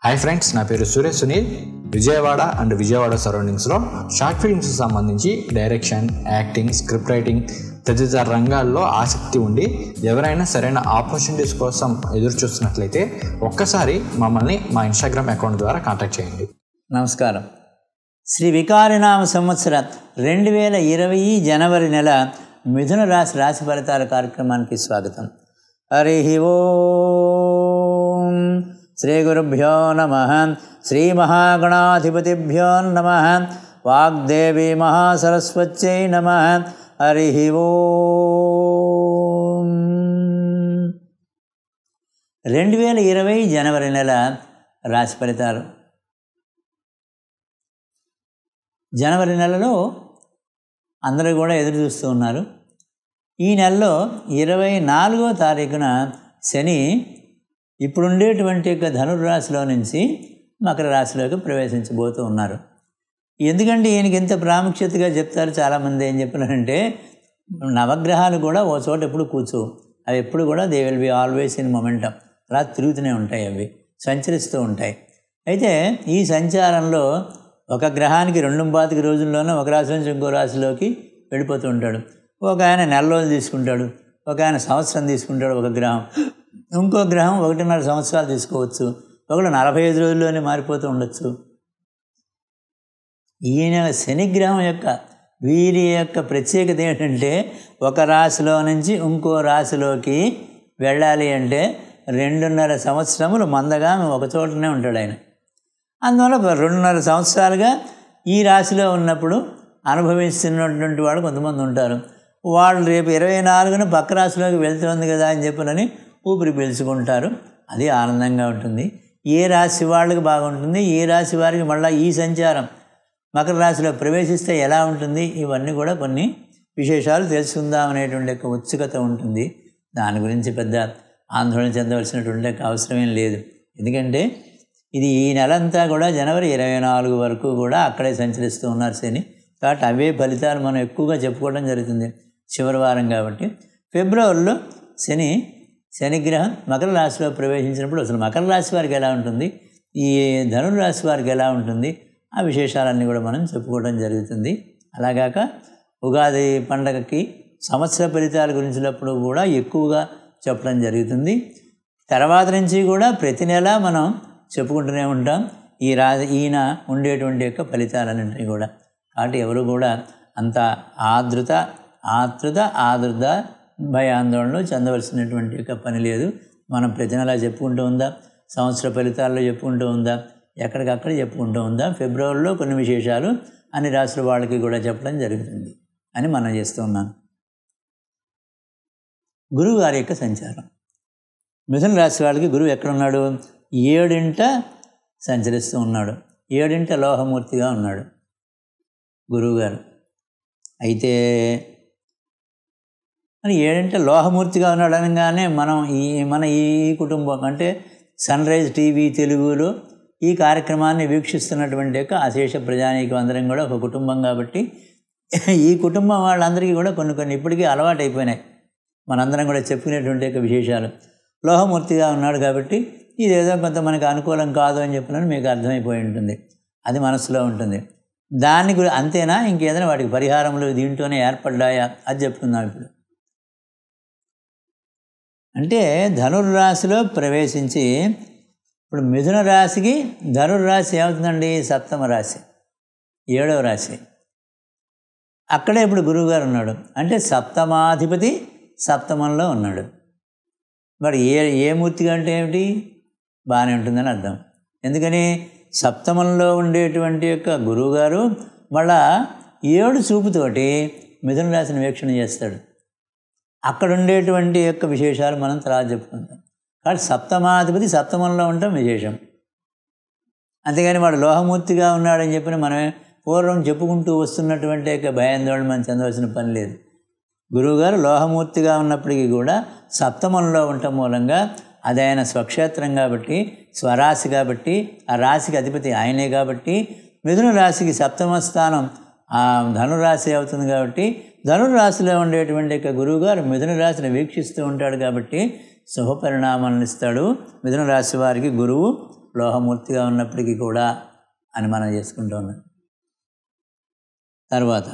hi friends నా పేరు Suresh Sunil Vijayawada and Vijayawada సరౌండింగ్స్లో షార్ట్ ఫిల్మ్స్ సంబంధించి డైరెక్షన్ యాక్టింగ్ స్క్రిప్ట్ రైటింగ్ తదితర రంగాల్లో ఆసక్తి ఉండి ఎవరైనా సరైన ఆపర్చునిటీస్ కోసం ఎదురు చూస్తున్నట్లయితే ఒక్కసారి మమ్మల్ని మా ఇన్స్టాగ్రామ్ అకౌంట్ ద్వారా కాంటాక్ట్ చేయండి నమస్కారం శ్రీ వికారినామ సంవత్సర రెండు వేల ఇరవై జనవరి నెల మిథున రాశి రాశి ఫలితాల కార్యక్రమానికి స్వాగతం హరి ఓం శ్రీ గురుభ్యో నమ శ్రీ మహాగణాధిపతిభ్యో నమ వాగ్దేవి మహాసరస్వత్యై నమ హరి ఓం రెండు వేల ఇరవై జనవరి నెల రాశి ఫలితాలు జనవరి నెలలో అందరూ కూడా ఎదురు చూస్తూ ఉన్నారు ఈ నెలలో ఇరవై నాలుగో తారీఖున శని ఇప్పుడుండేటువంటి యొక్క ధనుర్రాశిలో నుంచి మకర రాశిలోకి ప్రవేశించబోతూ ఉన్నారు ఎందుకంటే ఈయనకి ఇంత ప్రాముఖ్యతగా చెప్తారు చాలామంది ఏం చెప్పినారంటే నవగ్రహాలు కూడా ఓ చోట ఎప్పుడు కూర్చో అవి ఎప్పుడు కూడా they will be always in momentum అలా తిరుగుతూనే ఉంటాయి అవి సంచరిస్తూ ఉంటాయి అయితే ఈ సంచారంలో ఒక గ్రహానికి రెండు పాతిక రోజుల్లోనే ఒక రాశి నుంచి ఇంకో రాశిలోకి వెళ్ళిపోతూ ఉంటాడు ఒక ఆయన నెల రోజులు తీసుకుంటాడు ఒక ఆయన సంవత్సరం తీసుకుంటాడు ఒక గ్రహం ఇంకో గ్రహం ఒకటిన్నర సంవత్సరాలు తీసుకోవచ్చు ఒకడు నలభై ఐదు రోజుల్లోనే మారిపోతూ ఉండొచ్చు ఈయన శనిగ్రహం యొక్క వీరి యొక్క ప్రత్యేకత ఏంటంటే ఒక రాశిలో నుంచి ఇంకో రాశిలోకి వెళ్ళాలి అంటే రెండున్నర సంవత్సరములు మందగా ఒక చోటనే ఉంటాడు ఆయన అందువల్ల ఒక రెండున్నర సంవత్సరాలుగా ఈ రాశిలో ఉన్నప్పుడు అనుభవిస్తున్నటువంటి వాళ్ళు కొంతమంది ఉంటారు వాళ్ళు రేపు ఇరవై నాలుగున పక్క రాశిలోకి వెళ్తుంది కదా అని చెప్పనని ఊపిరి పీల్చుకుంటారు అది ఆనందంగా ఉంటుంది ఏ రాశి వాళ్ళకి బాగుంటుంది ఏ రాశి వారికి మళ్ళీ ఈ సంచారం మకర రాశిలో ప్రవేశిస్తే ఎలా ఉంటుంది ఇవన్నీ కూడా కొన్ని విశేషాలు తెలుసుకుందాం అనేటువంటి యొక్క ఉత్సుకత ఉంటుంది దాని గురించి పెద్ద ఆందోళన చెందవలసినటువంటి యొక్క అవసరమేం లేదు ఎందుకంటే ఇది ఈ నెలంతా కూడా జనవరి ఇరవై నాలుగు వరకు కూడా అక్కడే సంచరిస్తూ ఉన్నారు శని కాబట్టి అవే ఫలితాలు మనం ఎక్కువగా చెప్పుకోవడం జరుగుతుంది చివరి వారం కాబట్టి ఫిబ్రవరిలో శని శనిగ్రహం మకర రాశిలో ప్రవేశించినప్పుడు అసలు మకర రాశి వారికి ఎలా ఉంటుంది ఈ ధనుర్రాశి వారికి ఎలా ఉంటుంది ఆ విశేషాలన్నీ కూడా మనం చెప్పుకోవడం జరుగుతుంది అలాగాక ఉగాది పండగకి సంవత్సర ఫలితాల గురించినప్పుడు కూడా ఎక్కువగా చెప్పడం జరుగుతుంది తర్వాత నుంచి కూడా ప్రతి నెల మనం చెప్పుకుంటూనే ఉంటాం ఈ రా ఈయన ఉండేటువంటి యొక్క ఫలితాలన్నింటినీ కూడా కాబట్టి ఎవరు కూడా అంత ఆదృత ఆతృత ఆదృత భయాందోళనలు చెందవలసినటువంటి యొక్క పని లేదు మనం ప్రతి నెలా చెప్పుకుంటూ ఉందా సంవత్సర ఫలితాల్లో చెప్పుకుంటూ ఉందా ఎక్కడికక్కడ చెప్పుకుంటూ ఉందా ఫిబ్రవరిలో కొన్ని విశేషాలు అన్ని రాష్ట్ర వాళ్ళకి కూడా చెప్పడం జరుగుతుంది అని మనం చేస్తూ ఉన్నాను గురువు గారి యొక్క సంచారం మిథున రాశి వాళ్ళకి గురువు ఎక్కడున్నాడు ఏడింట సంచరిస్తూ ఉన్నాడు ఏడింట లోహమూర్తిగా ఉన్నాడు గురువుగారు అయితే మరి ఏడింట లోహమూర్తిగా ఉన్నాడు అనగానే మనం ఈ మన ఈ కుటుంబం అంటే సన్ రైజ్ టీవీ తెలుగులో ఈ కార్యక్రమాన్ని వీక్షిస్తున్నటువంటి యొక్క అశేష ప్రజానీకం అందరం కూడా ఒక కుటుంబం కాబట్టి ఈ కుటుంబం వాళ్ళందరికీ కూడా కొన్ని కొన్ని ఇప్పటికీ అలవాటు అయిపోయినాయి మనందరం కూడా చెప్పుకునేటువంటి యొక్క విశేషాలు లోహమూర్తిగా ఉన్నాడు కాబట్టి ఇదేదో కొంత మనకు అనుకూలం కాదు అని చెప్పినని మీకు అర్థమైపోయి ఉంటుంది అది మనసులో ఉంటుంది దాన్ని గురి అంతేనా ఇంకేదైనా వాటికి పరిహారములు దీంట్లోనే ఏర్పడ్డాయా అది చెప్తున్నాం ఇప్పుడు అంటే ధనుర్రాశిలో ప్రవేశించి ఇప్పుడు మిథున రాశికి ధనుర్రాశి ఏమవుతుందండి సప్తమ రాశి ఏడవ రాశి అక్కడే ఇప్పుడు గురువుగారు ఉన్నాడు అంటే సప్తమాధిపతి సప్తమంలో ఉన్నాడు మరి ఏ ఏ మూర్తిగా అంటే ఏమిటి బాగానే ఉంటుందని అర్థం ఎందుకని సప్తమంలో ఉండేటువంటి యొక్క గురువుగారు మళ్ళా ఏడు చూపుతోటి మిథున రాశిని వీక్షణ చేస్తాడు అక్కడ ఉండేటువంటి యొక్క విశేషాలు మనం తర్వాత చెప్పుకుంటాం కాబట్టి సప్తమాధిపతి సప్తమంలో ఉండటం విశేషం అంతేగాని వాడు లోహమూర్తిగా ఉన్నాడని చెప్పిన మనమే పూర్వం చెప్పుకుంటూ వస్తున్నటువంటి యొక్క భయాందోళన మనం చెందవలసిన పని లేదు గురువుగారు లోహమూర్తిగా ఉన్నప్పటికీ కూడా సప్తమంలో ఉండటం మూలంగా అది ఆయన స్వక్షేత్రం కాబట్టి స్వరాశి కాబట్టి ఆ రాశికి అధిపతి ఆయనే కాబట్టి మిథున రాశికి సప్తమ స్థానం ఆ ధనురాశి అవుతుంది కాబట్టి ధనురాశిలో ఉండేటువంటి యొక్క గురువుగారు మిథున రాశిని వీక్షిస్తూ ఉంటాడు కాబట్టి శుభ పరిణామాలను ఇస్తాడు మిథున రాశి వారికి గురువు లోహమూర్తిగా ఉన్నప్పటికీ కూడా అని మనం చేసుకుంటూ ఉన్నాం తర్వాత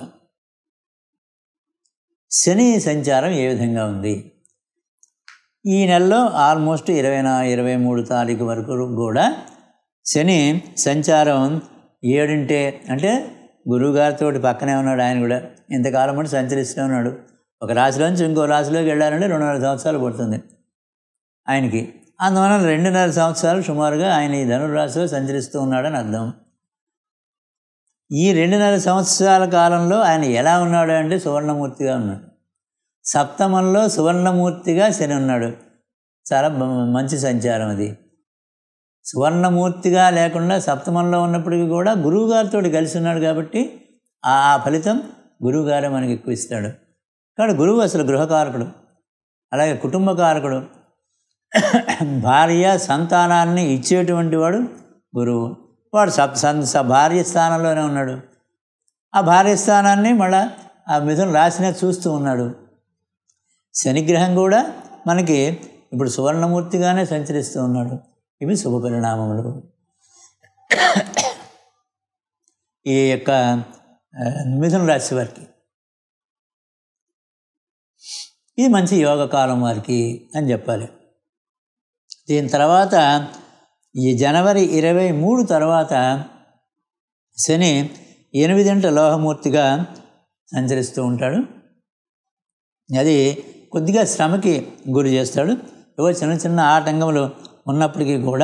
శని సంచారం ఏ విధంగా ఉంది ఈ నెలలో ఆల్మోస్ట్ ఇరవై నా ఇరవై మూడు తారీఖు వరకు కూడా శని సంచారం ఏడింటే అంటే గురువుగారితో పక్కనే ఉన్నాడు ఆయన కూడా ఇంతకాలం పాటు సంచరిస్తూ ఉన్నాడు ఒక రాశిలోంచి ఇంకో రాశిలోకి వెళ్ళాలంటే రెండున్నర సంవత్సరాలు పడుతుంది ఆయనకి అందువలన రెండున్నర సంవత్సరాలు సుమారుగా ఆయన ఈ ధనురాశిలో సంచరిస్తూ ఉన్నాడని అర్థం ఈ రెండున్నర సంవత్సరాల కాలంలో ఆయన ఎలా ఉన్నాడు అంటే సువర్ణమూర్తిగా ఉన్నాడు సప్తమంలో సువర్ణమూర్తిగా శని ఉన్నాడు చాలా బ- మంచి సంచారం అది సువర్ణమూర్తిగా లేకుండా సప్తమంలో ఉన్నప్పటికీ కూడా గురువుగారితో కలిసి ఉన్నాడు కాబట్టి ఆ ఆ ఫలితం గురువుగారే మనకి ఎక్కువ ఇస్తాడు కాబట్టి గురువు అసలు గృహకారకుడు అలాగే కుటుంబకారకుడు భార్య సంతానాన్ని ఇచ్చేటువంటి వాడు గురువు వాడు సప్ సన్ స భార్య స్థానంలోనే ఉన్నాడు ఆ భార్య స్థానాన్ని మళ్ళా ఆ మిథున రాశినే చూస్తూ ఉన్నాడు శనిగ్రహం కూడా మనకి ఇప్పుడు సువర్ణమూర్తిగానే సంచరిస్తూ ఉన్నాడు ఇవి శుభ పరిణామములు ఈ యొక్క ఆ, మిథున రాశి వారికి ఇది మంచి యోగ కాలం వారికి అని చెప్పాలి దీని తర్వాత ఈ జనవరి ఇరవై మూడు తర్వాత శని ఎనిమిదింట లోహమూర్తిగా సంచరిస్తూ ఉంటాడు అది కొద్దిగా శ్రమకి గురి చేస్తాడు ఏవో చిన్న చిన్న ఆటంకములు ఉన్నప్పటికీ కూడా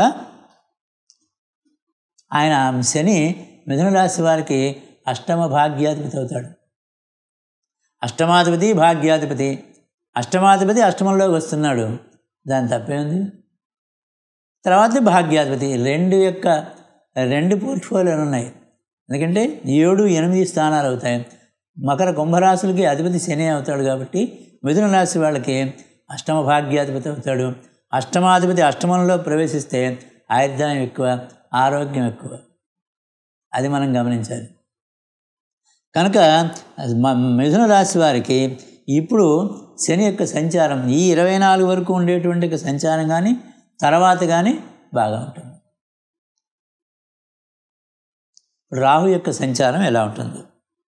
ఆయన శని మిథున రాశి వారికి అష్టమ భాగ్యాధిపతి అవుతాడు అష్టమాధిపతి భాగ్యాధిపతి అష్టమాధిపతి అష్టమంలోకి వస్తున్నాడు దాని తప్పేముంది తర్వాత భాగ్యాధిపతి రెండు యొక్క రెండు పోర్ట్ఫోలియోలు ఉన్నాయి ఎందుకంటే ఏడు ఎనిమిది స్థానాలు అవుతాయి మకర కుంభరాశులకి అధిపతి శని అవుతాడు కాబట్టి మిథున రాశి వాళ్ళకి అష్టమ భాగ్యాధిపతి అవుతాడు అష్టమాధిపతి అష్టమంలో ప్రవేశిస్తే ఆయుర్దాయం ఎక్కువ ఆరోగ్యం ఎక్కువ అది మనం గమనించాలి కనుక మ- మిథున రాశి వారికి ఇప్పుడు శని యొక్క సంచారం ఈ ఇరవై నాలుగు వరకు ఉండేటువంటి యొక్క సంచారం కానీ తర్వాత కానీ బాగా ఉంటుంది రాహు యొక్క సంచారం ఎలా ఉంటుంది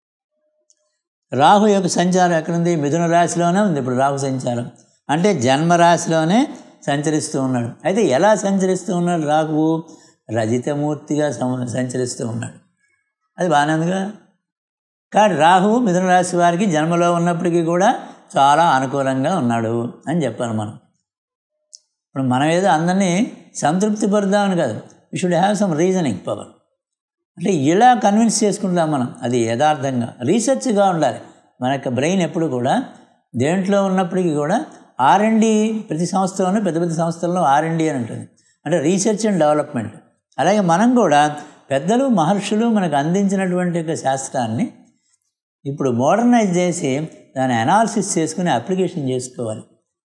రాహు యొక్క సంచారం ఎక్కడుంది మిథున రాశిలోనే ఉంది ఇప్పుడు రాహు సంచారం అంటే జన్మ రాశిలోనే సంచరిస్తూ ఉన్నాడు అయితే ఎలా సంచరిస్తూ ఉన్నాడు రాహువు రజితమూర్తిగా సం- సంచరిస్తూ ఉన్నాడు అది బాగానే ఉందిగా కానీ రాహువు మిథున రాశి వారికి జన్మలో ఉన్నప్పటికీ కూడా చాలా అనుకూలంగా ఉన్నాడు అని చెప్పాలి మనం ఇప్పుడు మనం ఏదో అందరినీ సంతృప్తి పరుద్దామని కాదు you should have some reasoning power అంటే ఇలా కన్విన్స్ చేసుకుంటాం మనం అది యథార్థంగా రీసెర్చ్గా ఉండాలి మన యొక్క బ్రెయిన్ ఎప్పుడు కూడా దేంట్లో ఉన్నప్పటికీ కూడా ఆర్ఎండి ప్రతి సంస్థలోనూ పెద్ద పెద్ద సంస్థల్లో ఆర్ఎండి అని ఉంటుంది అంటే రీసెర్చ్ అండ్ డెవలప్మెంట్ అలాగే మనం కూడా పెద్దలు మహర్షులు మనకు అందించినటువంటి యొక్క శాస్త్రాన్ని ఇప్పుడు మోడర్నైజ్ చేసి దాన్ని అనాలిసిస్ చేసుకుని అప్లికేషన్ చేసుకోవాలి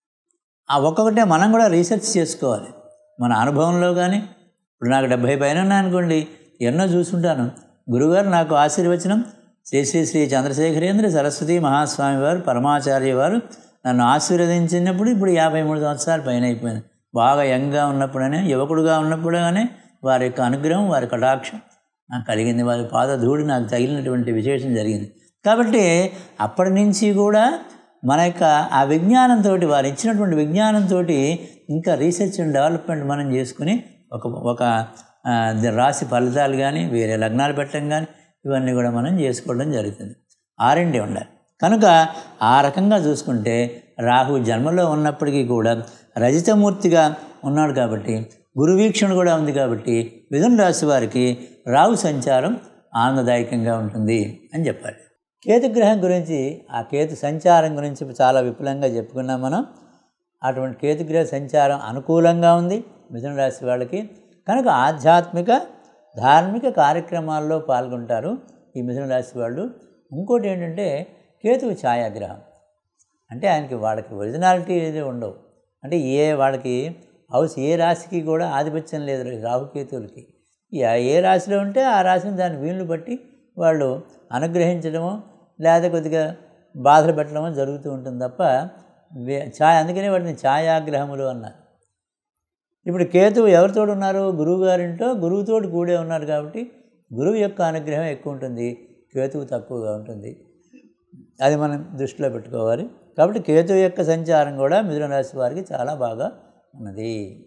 ఆ ఒక్కొక్కటే మనం కూడా రీసెర్చ్ చేసుకోవాలి మన అనుభవంలో కానీ ఇప్పుడు నాకు డెబ్భై పైన ఉన్నాయనుకోండి ఎన్నో చూసుంటాను గురుగారు నాకు ఆశీర్వచనం శ్రీ శ్రీ శ్రీ చంద్రశేఖరేంద్ర సరస్వతి మహాస్వామి వారు పరమాచార్య వారు నన్ను ఆశీర్వదించినప్పుడు ఇప్పుడు యాభై మూడు సంవత్సరాలు పైన అయిపోయింది బాగా యంగ్గా ఉన్నప్పుడనే యువకుడుగా ఉన్నప్పుడుగానే వారి యొక్క అనుగ్రహం వారి కటాక్షం నాకు కలిగింది వారి పాదధూడి నాకు తగిలినటువంటి విశేషం జరిగింది కాబట్టి అప్పటి నుంచి కూడా మన యొక్క ఆ విజ్ఞానంతో వారు ఇచ్చినటువంటి విజ్ఞానంతో ఇంకా రీసెర్చ్ అండ్ డెవలప్మెంట్ మనం చేసుకుని ఒక ఒక ఆ, రాశి ఫలితాలు కానీ వేరే లగ్నాలు పెట్టడం కానీ ఇవన్నీ కూడా మనం చేసుకోవడం జరుగుతుంది ఆర్ఎండి ఉండాలి కనుక ఆ రకంగా చూసుకుంటే రాహు జన్మలో ఉన్నప్పటికీ కూడా రజితమూర్తిగా ఉన్నాడు కాబట్టి గురువీక్షణ కూడా ఉంది కాబట్టి మిథున రాశి వారికి రాహు సంచారం ఆనందదాయకంగా ఉంటుంది అని చెప్పాలి కేతుగ్రహం గురించి ఆ కేతు సంచారం గురించి చాలా విపులంగా చెప్పుకున్నాం మనం అటువంటి కేతుగ్రహ సంచారం అనుకూలంగా ఉంది మిథున రాశి వాళ్ళకి కనుక ఆధ్యాత్మిక ధార్మిక కార్యక్రమాల్లో పాల్గొంటారు ఈ మిథున రాశి వాళ్ళు ఇంకోటి ఏంటంటే కేతువు ఛాయాగ్రహం అంటే ఆయనకి వాళ్ళకి ఒరిజినాలిటీ ఏది ఉండవు అంటే ఏ వాళ్ళకి హౌస్ ఏ రాశికి కూడా ఆధిపత్యం లేదు రాహుకేతువులకి ఏ- ఏ రాశిలో ఉంటే ఆ రాశిని దాని వీలుని బట్టి వాళ్ళు అనుగ్రహించడమో లేదా కొద్దిగా బాధలు పెట్టడమో జరుగుతూ ఉంటుంది తప్ప వే- ఛాయ అందుకనే వాటిని ఛాయాగ్రహములు అన్నారు ఇప్పుడు కేతువు ఎవరితోడు ఉన్నారు గురువు గారింటో గురువుతోటి కూడే ఉన్నారు కాబట్టి గురువు యొక్క అనుగ్రహం ఎక్కువ ఉంటుంది కేతువు తక్కువగా ఉంటుంది అది మనం దృష్టిలో పెట్టుకోవాలి కాబట్టి కేతువు యొక్క సంచారం కూడా మిథున రాశి వారికి చాలా బాగా ఉన్నది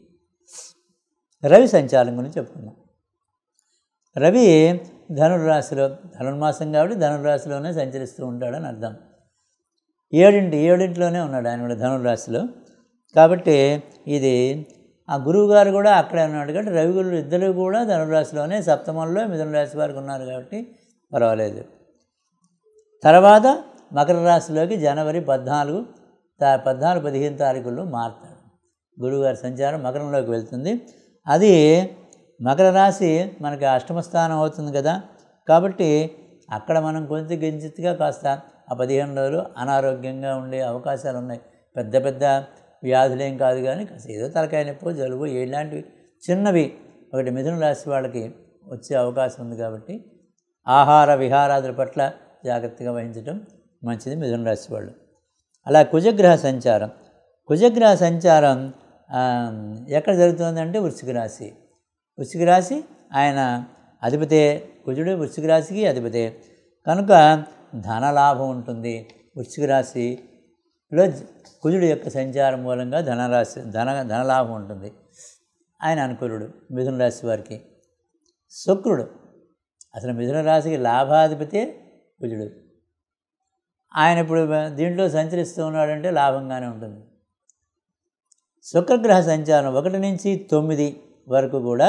రవి సంచారం గురించి చెప్పుకుందాం రవి ధనుర్రాశిలో ధనుర్మాసం కాబట్టి ధనుర్రాశిలోనే సంచరిస్తూ ఉంటాడని అర్థం ఏడింటి ఏడింటిలోనే ఉన్నాడు ఆయన కూడా ధనుర్రాశిలో కాబట్టి ఇది ఆ గురువు గారు కూడా అక్కడే ఉన్నాడు కాబట్టి రవి గురువు ఇద్దరు కూడా ధనుర్రాశిలోనే సప్తమంలో మిథున రాశి వారికి ఉన్నారు కాబట్టి పర్వాలేదు తర్వాత మకర రాశిలోకి జనవరి పద్నాలుగు తా- పద్నాలుగు పదిహేను తారీఖుల్లో మారుతాడు గురువుగారి సంచారం మకరంలోకి వెళ్తుంది అది మకర రాశి మనకి అష్టమ స్థానం అవుతుంది కదా కాబట్టి అక్కడ మనం కొంచెం గించిత్తుగా కాస్త ఆ పదిహేను రోజులు అనారోగ్యంగా ఉండే అవకాశాలు ఉన్నాయి పెద్ద పెద్ద వ్యాధులేం కాదు కానీ కాస్త ఏదో తలకాయ నొప్పి జలుబు ఇలాంటివి చిన్నవి ఒకటి మిథున రాశి వాళ్ళకి వచ్చే అవకాశం ఉంది కాబట్టి ఆహార విహారాదుల పట్ల జాగ్రత్తగా వహించడం మంచిది మిథున రాశి వాళ్ళు అలా కుజగ్రహ సంచారం కుజగ్రహ సంచారం ఆ, ఎక్కడ జరుగుతుందంటే వృశ్చిక రాశి వృశ్చిక రాశి ఆయన అధిపతే కుజుడు వృశ్చిక రాశికి అధిపతే కనుక ధనలాభం ఉంటుంది వృశ్చిక రాశిలో జ- కుజుడు యొక్క సంచారం మూలంగా ధనరాశి ధన ధనలాభం ఉంటుంది ఆయన అనుకూలుడు మిథున రాశి వారికి శుక్రుడు అసలు మిథున రాశికి లాభాధిపతే కుజుడు ఆయన ఇప్పుడు దీంట్లో సంచరిస్తూ ఉన్నాడంటే లాభంగానే ఉంటుంది శుక్రగ్రహ సంచారం ఒకటి నుంచి తొమ్మిది వరకు కూడా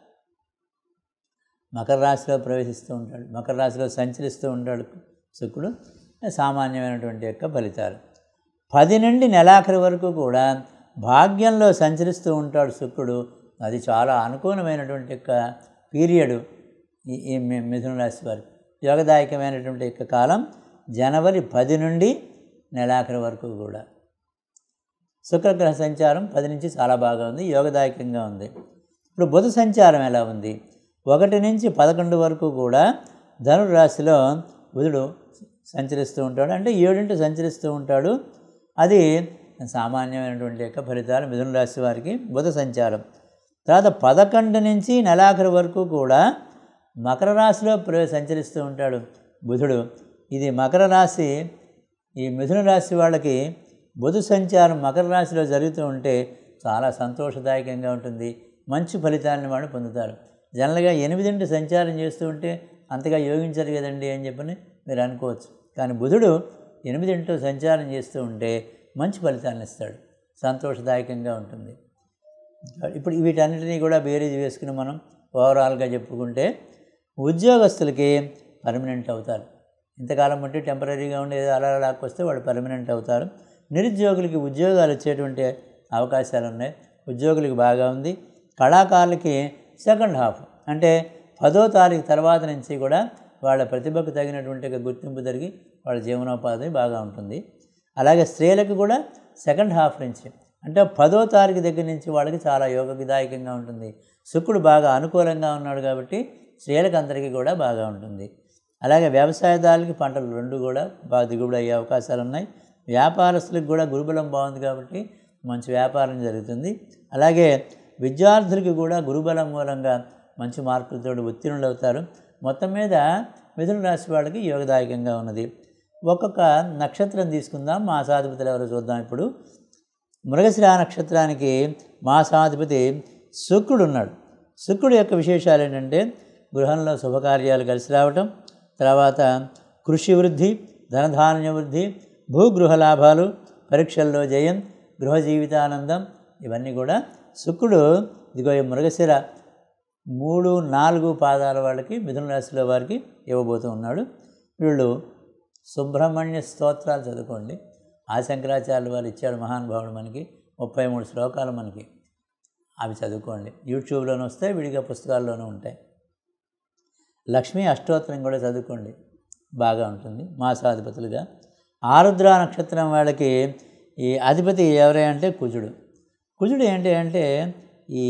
మకర రాశిలో ప్రవేశిస్తూ ఉంటాడు మకర రాశిలో సంచరిస్తూ ఉంటాడు శుక్రుడు సామాన్యమైనటువంటి యొక్క ఫలితాలు పది నుండి నెలాఖరి వరకు కూడా భాగ్యంలో సంచరిస్తూ ఉంటాడు శుక్రుడు అది చాలా అనుకూలమైనటువంటి యొక్క పీరియడ్ ఈ ఈ మి- మిథున రాశి వారికి యోగదాయకమైనటువంటి యొక్క కాలం జనవరి పది నుండి నెలాఖరి వరకు కూడా శుక్రగ్రహ సంచారం పది నుంచి చాలా బాగా ఉంది యోగదాయకంగా ఉంది ఇప్పుడు బుధ సంచారం ఎలా ఉంది ఒకటి నుంచి పదకొండు వరకు కూడా ధనుర్రాశిలో బుధుడు సంచరిస్తూ ఉంటాడు అంటే ఏడింటి సంచరిస్తూ ఉంటాడు అది సామాన్యమైనటువంటి యొక్క ఫలితాలు మిథున రాశి వారికి బుధ సంచారం తర్వాత పదకొండు నుంచి నెలాఖరు వరకు కూడా మకర రాశిలో ప్ర సంచరిస్తూ ఉంటాడు బుధుడు ఇది మకర రాశి ఈ మిథున రాశి వాళ్ళకి బుధ సంచారం మకర రాశిలో జరుగుతూ ఉంటే చాలా సంతోషదాయకంగా ఉంటుంది మంచి ఫలితాలను వాళ్ళు పొందుతారు జనరల్గా ఎనిమిదింటి సంచారం చేస్తూ ఉంటే అంతగా యోగించరు కదండి అని చెప్పని మీరు అనుకోవచ్చు కానీ బుధుడు ఎనిమిదింటిలో సంచారం చేస్తూ ఉంటే మంచి ఫలితాలను ఇస్తాడు సంతోషదాయకంగా ఉంటుంది ఇప్పుడు వీటన్నిటినీ కూడా బేరీజ్ వేసుకుని మనం ఓవరాల్గా చెప్పుకుంటే ఉద్యోగస్తులకి పర్మనెంట్ అవుతారు ఇంతకాలం ఉంటే టెంపరీగా ఉండి ఏదో అలా లాక్కొస్తే వాళ్ళు పర్మనెంట్ అవుతారు నిరుద్యోగులకి ఉద్యోగాలు వచ్చేటువంటి అవకాశాలు ఉన్నాయి ఉద్యోగులకి బాగా ఉంది కళాకారులకి సెకండ్ హాఫ్ అంటే పదో తారీఖు తర్వాత నుంచి కూడా వాళ్ళ ప్రతిభకు తగినటువంటి ఒక గుర్తింపు జరిగి వాళ్ళ జీవనోపాధి బాగా ఉంటుంది అలాగే స్త్రీలకు కూడా సెకండ్ హాఫ్ నుంచి అంటే పదో తారీఖు దగ్గర నుంచి వాళ్ళకి చాలా యోగదాయకంగా ఉంటుంది శుక్రుడు బాగా అనుకూలంగా ఉన్నాడు కాబట్టి స్త్రీలకు అందరికీ కూడా బాగా ఉంటుంది అలాగే వ్యవసాయదారులకి పంటలు రెండు కూడా బాగా దిగుబడి అయ్యే అవకాశాలు ఉన్నాయి వ్యాపారస్తులకు కూడా గురుబలం బాగుంది కాబట్టి మంచి వ్యాపారం జరుగుతుంది అలాగే విద్యార్థులకి కూడా గురుబలం మూలంగా మంచి మార్కులతో ఉత్తీర్ణులు అవుతారు మొత్తం మీద మిథున రాశి వాళ్ళకి యోగదాయకంగా ఉన్నది ఒక్కొక్క నక్షత్రం తీసుకుందాం మాసాధిపతులు ఎవరో చూద్దాం ఇప్పుడు మృగశిరా నక్షత్రానికి మాసాధిపతి శుక్రుడు ఉన్నాడు శుక్రుడు యొక్క విశేషాలు ఏంటంటే గృహంలో శుభకార్యాలు కలిసి రావటం తర్వాత కృషి వృద్ధి ధనధాన్య వృద్ధి భూగృహ లాభాలు పరీక్షల్లో జయం గృహ జీవితానందం ఇవన్నీ కూడా శుక్రుడు ఇదిగో ఈ మృగశిర మూడు నాలుగు పాదాల వాళ్ళకి మిథున రాశిలో వారికి ఇవ్వబోతూ ఉన్నాడు వీళ్ళు సుబ్రహ్మణ్య స్తోత్రాలు చదువుకోండి ఆ శంకరాచార్యులు వారు ఇచ్చాడు మహానుభావుడు మనకి ముప్పై మూడు శ్లోకాలు మనకి అవి చదువుకోండి యూట్యూబ్లోనే వస్తాయి విడిగా పుస్తకాల్లోనూ ఉంటాయి లక్ష్మీ అష్టోత్తరం కూడా చదువుకోండి బాగా ఉంటుంది మాసాధిపతులుగా ఆరుద్ర నక్షత్రం వాళ్ళకి ఈ అధిపతి ఎవరే అంటే కుజుడు కుజుడు ఏంటి అంటే ఈ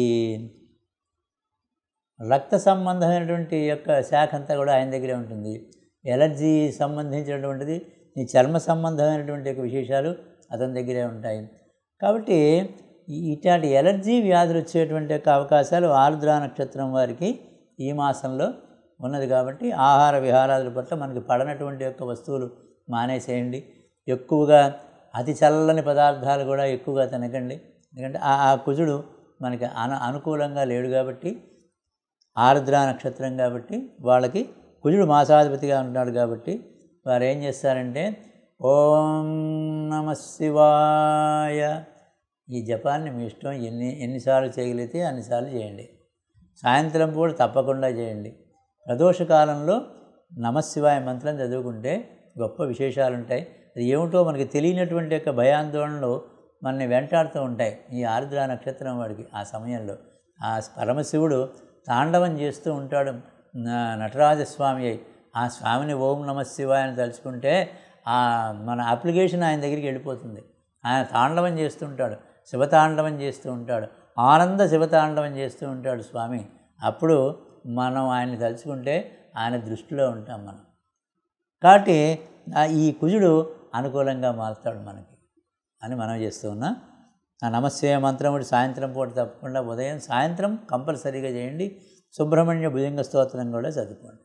రక్త సంబంధమైనటువంటి యొక్క శాఖ అంతా కూడా ఆయన దగ్గరే ఉంటుంది ఎలర్జీ సంబంధించినటువంటిది ఈ చర్మ సంబంధమైనటువంటి యొక్క విశేషాలు అతని దగ్గరే ఉంటాయి కాబట్టి ఈ- ఇట్లాంటి ఎలర్జీ వ్యాధులు వచ్చేటువంటి యొక్క అవకాశాలు ఆరుద్ర నక్షత్రం వారికి ఈ మాసంలో ఉన్నది కాబట్టి ఆహార విహారాదుల పట్ల మనకి పడనటువంటి యొక్క వస్తువులు మానేసేయండి ఎక్కువగా అతి చల్లని పదార్థాలు కూడా ఎక్కువగా తినకండి ఎందుకంటే ఆ ఆ కుజుడు మనకి అన అనుకూలంగా లేడు కాబట్టి ఆరుద్ర నక్షత్రం కాబట్టి వాళ్ళకి కుజుడు మాసాధిపతిగా ఉన్నాడు కాబట్టి వారు ఏం చేస్తారంటే ఓం నమ శివాయ ఈ జపాన్ని మీ ఇష్టం ఎన్ని ఎన్నిసార్లు చేయగలిగితే అన్నిసార్లు చేయండి సాయంత్రం పూట తప్పకుండా చేయండి ప్రదోష కాలంలో నమశివాయ మంత్రం చదువుకుంటే గొప్ప విశేషాలు ఉంటాయి అది ఏమిటో మనకి తెలియనటువంటి యొక్క భయాందోళనలు మనని వెంటాడుతూ ఉంటాయి ఈ ఆరుద్ర నక్షత్రం వాడికి ఆ సమయంలో ఆ పరమశివుడు తాండవం చేస్తూ ఉంటాడు న- నటరాజస్వామి అయి ఆ స్వామిని ఓం నమ శివాయ అని తలుచుకుంటే ఆ మన అప్లికేషన్ ఆయన దగ్గరికి వెళ్ళిపోతుంది ఆయన తాండవం చేస్తుంటాడు శివతాండవం చేస్తూ ఉంటాడు ఆనంద శివతాండవం చేస్తూ ఉంటాడు స్వామి అప్పుడు మనం ఆయన్ని తలుచుకుంటే ఆయన దృష్టిలో ఉంటాం మనం కాబట్టి ఆ ఈ కుజుడు అనుకూలంగా మారుతాడు మనకి అని మనం చేస్తూ ఉన్నా ఆ నమస్తే మంత్రం ఒకటి సాయంత్రం పూట తప్పకుండా ఉదయం సాయంత్రం కంపల్సరీగా చేయండి సుబ్రహ్మణ్య భుజంగ స్తోత్రం కూడా చదువుకోండి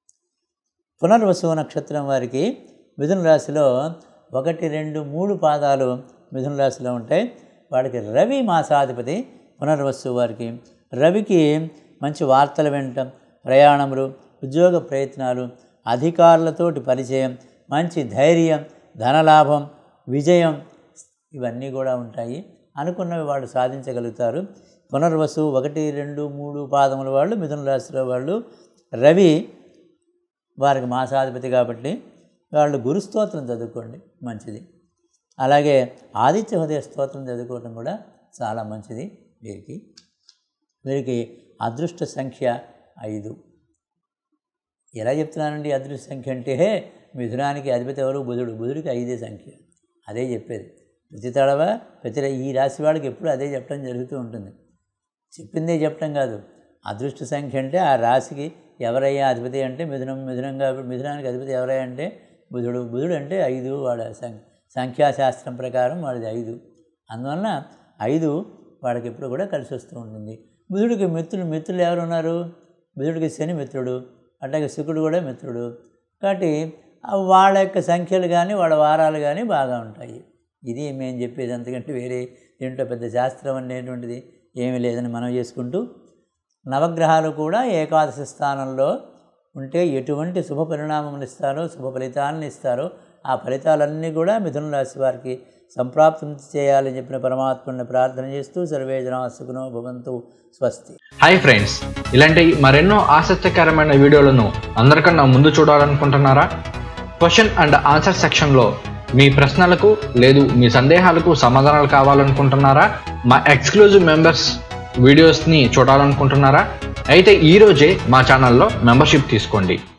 పునర్వసు నక్షత్రం వారికి మిథున రాశిలో ఒకటి రెండు మూడు పాదాలు మిథున రాశిలో ఉంటాయి వాడికి రవి మాసాధిపతి పునర్వసు వారికి రవికి మంచి వార్తలు వినటం ప్రయాణములు ఉద్యోగ ప్రయత్నాలు అధికారులతోటి పరిచయం మంచి ధైర్యం ధనలాభం విజయం ఇవన్నీ కూడా ఉంటాయి అనుకున్నవి వాళ్ళు సాధించగలుగుతారు పునర్వసు ఒకటి రెండు మూడు పాదముల వాళ్ళు మిథున రాశిలో వాళ్ళు రవి వారికి మాసాధిపతి కాబట్టి వాళ్ళు గురు స్తోత్రం చదువుకోండి మంచిది అలాగే ఆదిత్య హృదయ స్తోత్రం చదువుకోవడం కూడా చాలా మంచిది వీరికి వీరికి అదృష్ట సంఖ్య ఐదు ఎలా చెప్తున్నానండి అదృష్ట సంఖ్య అంటే మిథునానికి అధిపతి ఎవరు బుధుడు బుధుడికి ఐదే సంఖ్య అదే చెప్పేది ప్రతి తడవ ప్రతి రా- ఈ రాశి వాళ్ళకి ఎప్పుడు అదే చెప్పడం జరుగుతూ ఉంటుంది చెప్పిందే చెప్పడం కాదు అదృష్ట సంఖ్య అంటే ఆ రాశికి ఎవరయ్యా అధిపతి అంటే మిథునం మిథునం కాబట్టి మిథునానికి అధిపతి ఎవరయ్యా అంటే బుధుడు బుధుడు అంటే ఐదు వాడ సం- సంఖ్యాశాస్త్రం ప్రకారం వాడిది ఐదు అందువలన ఐదు వాడికి ఎప్పుడు కూడా కలిసి వస్తూ ఉంటుంది బుధుడికి మిత్రులు మిత్రులు ఎవరు ఉన్నారు బుధుడికి శని మిత్రుడు అట్లాగే శుకుడు కూడా మిత్రుడు కాబట్టి ఆ వాళ్ళ యొక్క సంఖ్యలు కానీ వాళ్ళ వారాలు కానీ బాగా ఉంటాయి ఇది మేము చెప్పేది అంతకంటే వేరే దీంట్లో పెద్ద శాస్త్రం అనేటువంటిది ఏమీ లేదని మనం చేసుకుంటూ నవగ్రహాలు కూడా ఏకాదశి స్థానంలో ఉంటే ఎటువంటి శుభ పరిణామం ఇస్తారో శుభ ఫలితాలను ఇస్తారో ఆ ఫలితాలన్నీ కూడా మిథున రాశి వారికి సంప్రాప్తం చేయాలని చెప్పిన పరమాత్మని ప్రార్థన చేస్తూ సర్వే జనా సుఖనో భవంతు స్వస్తి హాయ్ ఫ్రెండ్స్ ఇలాంటి మరెన్నో ఆసక్తికరమైన వీడియోలను అందరికన్నా ముందు చూడాలనుకుంటున్నారా క్వశ్చన్ అండ్ ఆన్సర్ సెక్షన్లో మీ ప్రశ్నలకు లేదు మీ సందేహాలకు సమాధానాలు కావాలనుకుంటున్నారా మా ఎక్స్క్లూజివ్ మెంబర్స్ వీడియోస్ని చూడాలనుకుంటున్నారా అయితే ఈరోజే మా ఛానల్లో మెంబర్షిప్ తీసుకోండి